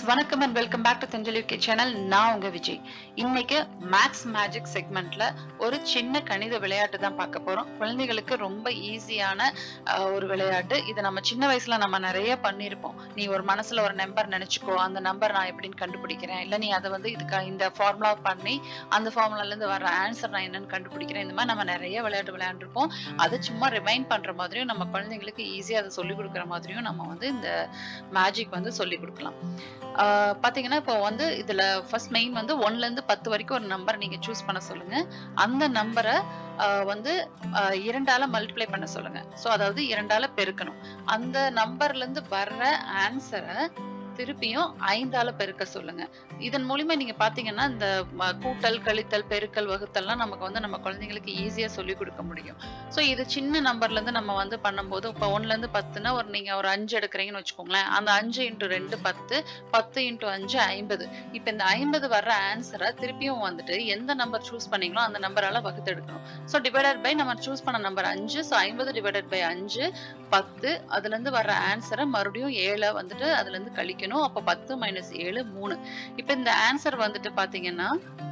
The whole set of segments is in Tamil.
வணக்கம் அண்ட் வெல்கம் பேக் டு தெஞ்சல் யூகே சேனல் நான் உங்க விஜய் இன்னைக்கு மேக்ஸ் மேஜிக் செக்மெண்ட்ல ஒரு சின்ன கணித விளையாட்டு தான் பார்க்க போறோம் குழந்தைகளுக்கு ரொம்ப ஈஸியான அஹ், ஒரு விளையாட்டு இதை நம்ம சின்ன வயசுல நம்ம நிறைய பண்ணியிருப்போம் நீ ஒரு மனசுல ஒரு நம்பர் நினைச்சுக்கோ அந்த நம்பர் நான் எப்படின்னு கண்டுபிடிக்கிறேன் இல்ல நீ அதை வந்து இதுக்கு இந்த ஃபார்முலா பண்ணி அந்த ஃபார்முலால இருந்து வர ஆன்சர் நான் என்னன்னு கண்டுபிடிக்கிறேன் இந்த மாதிரி நம்ம நிறைய விளையாட்டு விளையாண்டுருப்போம் அதை சும்மா ரிமைண்ட் பண்ற மாதிரியும் நம்ம குழந்தைங்களுக்கு ஈஸியா அதை சொல்லி கொடுக்குற மாதிரியும் நம்ம வந்து இந்த மேஜிக் வந்து சொல்லி கொடுக்கலாம் ஆஹ் பாத்தீங்கன்னா இப்போ வந்து இதுல ஃபர்ஸ்ட் மெயின் வந்து ஒன்ல இருந்து பத்து வரைக்கும் ஒரு நம்பர் நீங்க சூஸ் பண்ண சொல்லுங்க அந்த நம்பரை வந்து ஆஹ் இரண்டால மல்டிப்ளை பண்ண சொல்லுங்க ஸோ அதாவது இரண்டால பெருக்கணும் அந்த நம்பர்ல இருந்து வர்ற ஆன்சரை திருப்பியும் ஐந்தால பெருக்க சொல்லுங்க இதன் மூலியமா நீங்க பாத்தீங்கன்னா இந்த ம- கூட்டல் கழித்தல் பெருக்கல் வகுத்தல்லாம் நமக்கு வந்து நம்ம குழந்தைங்களுக்கு ஈஸியா சொல்லி கொடுக்க முடியும் ஸோ இது சின்ன நம்பர்ல இருந்து நம்ம வந்து பண்ணும்போது இப்போ ஒன்ல இருந்து பத்துனா ஒரு நீங்க ஒரு அஞ்சு எடுக்கிறீங்கன்னு வச்சுக்கோங்களேன் அந்த அஞ்சு இன்ட்டு ரெண்டு பத்து பத்து இன்ட்டு அஞ்சு ஐம்பது இப்போ இந்த ஐம்பது வர்ற ஆன்சரை திருப்பியும் வந்துட்டு எந்த நம்பர் சூஸ் பண்ணீங்களோ அந்த நம்பரால வகுத்து எடுக்கணும் ஸோ டிவைடட் பை நம்ம சூஸ் பண்ண நம்பர் அஞ்சு ஸோ ஐம்பது டிவைடட் பை அஞ்சு பத்து அதுல இருந்து வர்ற ஆன்சரை மறுபடியும் ஏழை வந்துட்டு அதுல இருந்து கழிக்கணும் அப்போ பத்து மைனஸ் ஏழு மூணு இப்போ இந்த ஆன்சர் வந்துட்டு பாத்தீங்கன்னா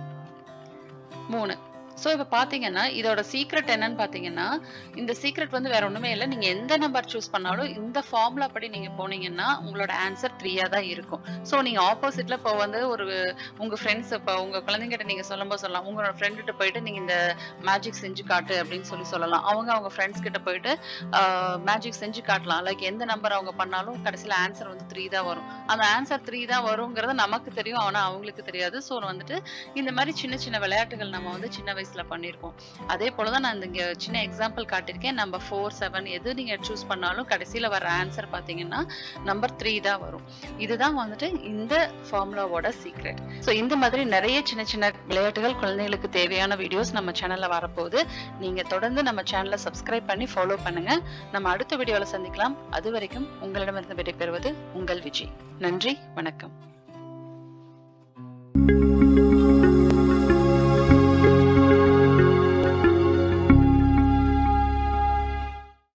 மூணு ஸோ இப்போ பார்த்தீங்கன்னா இதோட சீக்ரெட் என்னன்னு பார்த்தீங்கன்னா இந்த சீக்ரெட் வந்து வேற ஒண்ணுமே இல்லை நீங்க எந்த நம்பர் சூஸ் பண்ணாலும் இந்த ஃபார்முலா படி நீங்க போனீங்கன்னா உங்களோட ஆன்சர் த்ரீயா தான் இருக்கும் ஸோ நீங்க ஆப்போசிட்ல இப்போ வந்து ஒரு உங்க ஃப்ரெண்ட்ஸ் இப்போ உங்க குழந்தைங்கிட்ட நீங்க சொல்லும்போது சொல்லலாம் உங்களோட ஃப்ரெண்டுகிட்ட போயிட்டு நீங்க இந்த மேஜிக் செஞ்சு காட்டு அப்படின்னு சொல்லி சொல்லலாம் அவங்க அவங்க ஃப்ரெண்ட்ஸ் கிட்ட போயிட்டு மேஜிக் செஞ்சு காட்டலாம் லைக் எந்த நம்பர் அவங்க பண்ணாலும் கடைசியில் ஆன்சர் வந்து த்ரீ தான் வரும் அந்த ஆன்சர் த்ரீ தான் வருங்கிறது நமக்கு தெரியும் ஆனா அவங்களுக்கு தெரியாது ஸோ வந்துட்டு இந்த மாதிரி சின்ன சின்ன விளையாட்டுகள் நம்ம வந்து சின்ன வயசுல பண்ணியிருப்போம் அதே போலதான் நான் இந்த இங்க சின்ன எக்ஸாம்பிள் காட்டியிருக்கேன் நம்பர் ஃபோர் செவன் எது நீங்க சூஸ் பண்ணாலும் கடைசியில வர ஆன்சர் பாத்தீங்கன்னா நம்பர் த்ரீ தான் வரும் இதுதான் வந்துட்டு இந்த ஃபார்முலாவோட சீக்ரெட் ஸோ இந்த மாதிரி நிறைய சின்ன சின்ன விளையாட்டுகள் குழந்தைகளுக்கு தேவையான வீடியோஸ் நம்ம சேனல்ல வரப்போகுது நீங்க தொடர்ந்து நம்ம சேனலை சப்ஸ்கிரைப் பண்ணி ஃபாலோ பண்ணுங்க நம்ம அடுத்த வீடியோல சந்திக்கலாம் அது வரைக்கும் உங்களிடமிருந்து விடைபெறுவது உங்கள் விஜய் நன்றி வணக்கம்